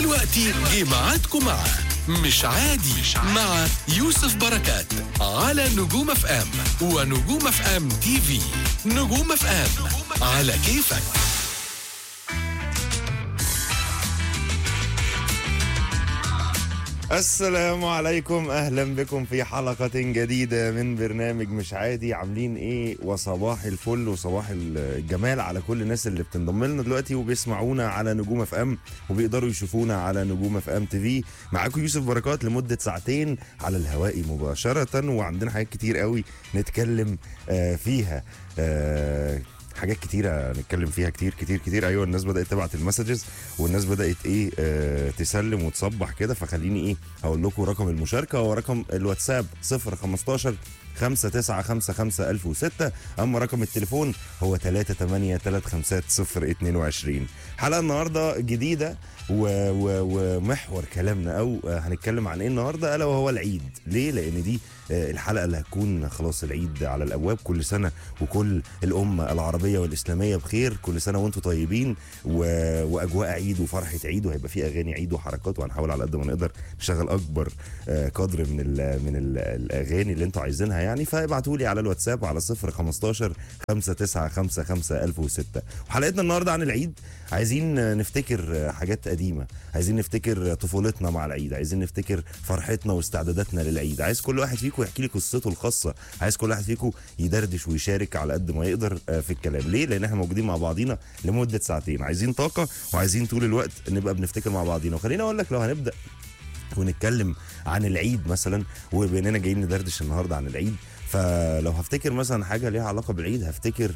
دلوقتي جه ميعادكم مع مش عادي مع يوسف بركات على نجوم اف ام ونجوم اف ام تي في نجوم اف ام على كيفك السلام عليكم اهلا بكم في حلقة جديدة من برنامج مش عادي عاملين ايه وصباح الفل وصباح الجمال على كل الناس اللي بتنضم لنا دلوقتي وبيسمعونا على نجوم اف ام وبيقدروا يشوفونا على نجوم اف ام تي في معاكم يوسف بركات لمدة ساعتين على الهواء مباشرة وعندنا حاجات كتير قوي نتكلم آه، فيها آه، حاجات كتيرة نتكلم فيها كتير كتير كتير ايوه الناس بدأت تبعت المسجز والناس بدأت ايه آه تسلم وتصبح كده فخليني ايه هقول لكم رقم المشاركة هو رقم الواتساب 015 5955006 اما رقم التليفون هو 3835022 حلقة النهاردة جديدة و... و... ومحور كلامنا او آه، هنتكلم عن ايه النهارده الا وهو العيد ليه لان دي آه، الحلقه اللي هتكون خلاص العيد على الابواب كل سنه وكل الامه العربيه والاسلاميه بخير كل سنه وانتم طيبين و... واجواء عيد وفرحه عيد وهيبقى في اغاني عيد وحركات وهنحاول على قد ما نقدر نشغل اكبر آه، قدر من ال... من ال... الاغاني اللي انتم عايزينها يعني فابعتوا لي على الواتساب على 015 5955006 وحلقتنا النهارده عن العيد عايزين نفتكر حاجات قديمه عايزين نفتكر طفولتنا مع العيد عايزين نفتكر فرحتنا واستعداداتنا للعيد عايز كل واحد فيكم يحكي لي قصته الخاصه عايز كل واحد فيكم يدردش ويشارك على قد ما يقدر آه، في الكلام ليه لان احنا موجودين مع بعضينا لمده ساعتين عايزين طاقه وعايزين طول الوقت نبقى بنفتكر مع بعضينا وخليني اقول لك لو هنبدا ونتكلم عن العيد مثلا وباننا جايين ندردش النهارده عن العيد فلو هفتكر مثلا حاجه ليها علاقه بالعيد هفتكر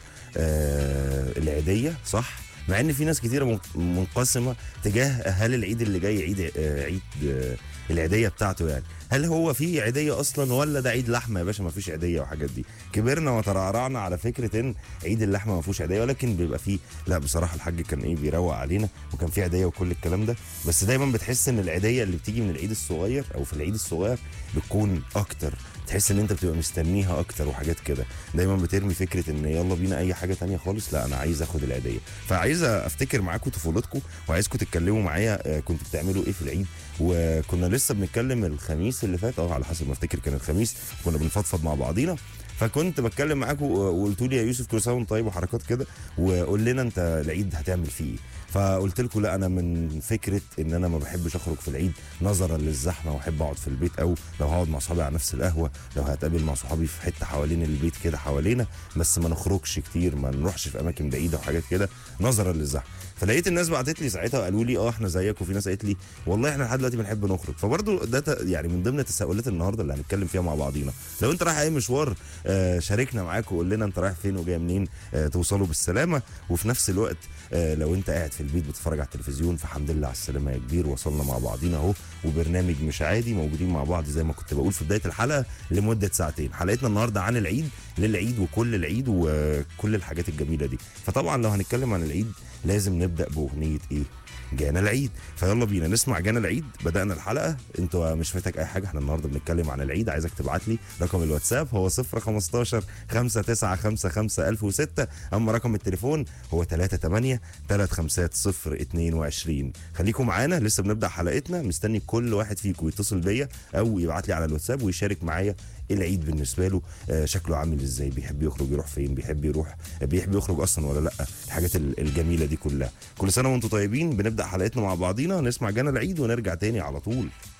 آه العيديه صح مع ان في ناس كتيره من- منقسمه تجاه هل العيد اللي جاي عيد آه عيد آه العيديه بتاعته يعني هل هو في عيديه اصلا ولا ده عيد لحمه يا باشا ما فيش عيديه وحاجات دي كبرنا وترعرعنا على فكره ان عيد اللحمه ما فيهوش عيديه ولكن بيبقى فيه لا بصراحه الحاج كان ايه بيروق علينا وكان فيه عيديه وكل الكلام ده بس دايما بتحس ان العيديه اللي بتيجي من العيد الصغير او في العيد الصغير بتكون اكتر تحس ان انت بتبقى مستنيها اكتر وحاجات كده دايما بترمي فكره ان يلا بينا اي حاجه تانية خالص لا انا عايز اخد العيديه فعايز افتكر معاكم طفولتكم وعايزكم تتكلموا معايا آه، كنتوا بتعملوا ايه في العيد وكنا لسه بنتكلم الخميس اللي فات اه على حسب ما افتكر كان الخميس كنا بنفضفض مع بعضينا فكنت بتكلم معاكم وقلتوا لي يا يوسف كل سنه وانت طيب وحركات كده وقول لنا انت العيد هتعمل فيه ايه فقلت لكم لا انا من فكره ان انا ما بحبش اخرج في العيد نظرا للزحمه واحب اقعد في البيت او لو هقعد مع صحابي على نفس القهوه لو هتقابل مع صحابي في حته حوالين البيت كده حوالينا بس ما نخرجش كتير ما نروحش في اماكن بعيده وحاجات كده نظرا للزحمه فلقيت الناس بعتت لي ساعتها وقالوا لي اه احنا زيك وفي ناس قالت لي والله احنا لحد دلوقتي بنحب نخرج فبرضه ده ت- يعني من ضمن تساؤلات النهارده اللي هنتكلم فيها مع بعضينا لو انت رايح اي مشوار آه شاركنا معاك وقول لنا انت رايح فين وجاي منين آه توصلوا بالسلامه وفي نفس الوقت آه لو انت قاعد في البيت بتتفرج على التلفزيون فحمد لله على السلامه يا كبير وصلنا مع بعضينا اهو وبرنامج مش عادي موجودين مع بعض زي ما كنت بقول في بدايه الحلقه لمده ساعتين حلقتنا النهارده عن العيد للعيد وكل العيد وكل الحاجات الجميله دي فطبعا لو هنتكلم عن العيد لازم نبدا باغنيه ايه جانا العيد فيلا بينا نسمع جانا العيد بدأنا الحلقة انتوا مش فاتك اي حاجة احنا النهاردة بنتكلم عن العيد عايزك تبعت لي رقم الواتساب هو 015 5955006 اما رقم التليفون هو 38 35022 خليكم معانا لسه بنبدأ حلقتنا مستني كل واحد فيكم يتصل بيا او يبعت لي على الواتساب ويشارك معايا العيد بالنسبة له آه، شكله عامل ازاي بيحب يخرج يروح فين بيحب يروح بيحب يخرج اصلا ولا لا الحاجات ال- الجميلة دي كلها كل سنة وانتم طيبين بنبدأ حلقتنا مع بعضينا نسمع جانا العيد ونرجع تاني على طول